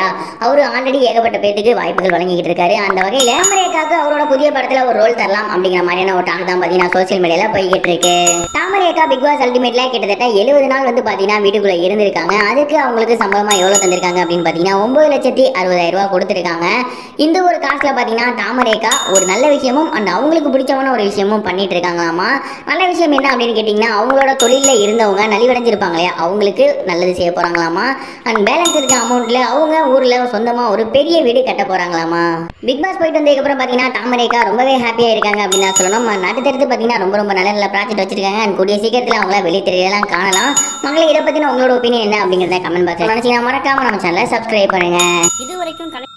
கரெக்டா அவரு ஆல்ரெடி ஏகப்பட்ட பேத்துக்கு வாய்ப்புகள் வழங்கிக்கிட்டு இருக்காரு அந்த வகையில தாமரேக்காக்கு அவரோட புதிய படத்துல ஒரு ரோல் தரலாம் அப்படிங்கிற மாதிரியான ஒரு டாக் தான் பாத்தீங்கன்னா சோசியல் மீடியால போய்கிட்டு இருக்கு தாமரேக்கா பிக் பாஸ் அல்டிமேட்ல கிட்டத்தட்ட எழுபது நாள் வந்து பாத்தீங்கன்னா வீட்டுக்குள்ள இருந்திருக்காங்க அதுக்கு அவங்களுக்கு சம்பளமா எவ்வளவு தந்திருக்காங்க அப்படின்னு பாத்தீங்கன்னா ஒன்பது லட்சத்தி அறுபதாயிரம் ரூபாய் கொடுத்திருக்காங்க இந்த ஒரு காசுல பாத்தீங்கன்னா தாமரேக்கா ஒரு நல்ல விஷயமும் அண்ட் அவங்களுக்கு பிடிச்சமான ஒரு விஷயமும் பண்ணிட்டு இருக்காங்களாமா நல்ல விஷயம் என்ன அப்படின்னு கேட்டிங்கன்னா அவங்களோட தொழிலில் இருந்தவங்க நலிவடைஞ்சிருப்பாங்க இல்லையா அவங்களுக்கு நல்லது செய்ய போகிறாங்களாமா அண்ட் பேலன்ஸ் இருக்க அமௌண்ட்டில் அவங்க ஊரில் சொந்தமாக ஒரு பெரிய வீடு கட்ட போகிறாங்களாமா பிக் பாஸ் போயிட்டு வந்ததுக்கப்புறம் பார்த்தீங்கன்னா தாமரைக்கா ரொம்பவே ஹாப்பியாக இருக்காங்க அப்படின்னு தான் சொல்லணும் நாட்டு தெரிஞ்சு பார்த்தீங்கன்னா ரொம்ப ரொம்ப நல்ல நல்ல ப்ராஜெக்ட் வச்சிருக்காங்க அண்ட் கூடிய சீக்கிரத்தில் அவங்கள வெளித்திரையெல்லாம் காணலாம் மக்களை இதை பற்றின உங்களோட ஒப்பீனியன் என்ன அப்படிங்கிறத கமெண்ட் பாக்ஸ் நினச்சிங்கன்னா மறக்காம நம்ம சேனலை சப்ஸ்கிரைப் பண்ணுங்க இது வரைக்கும்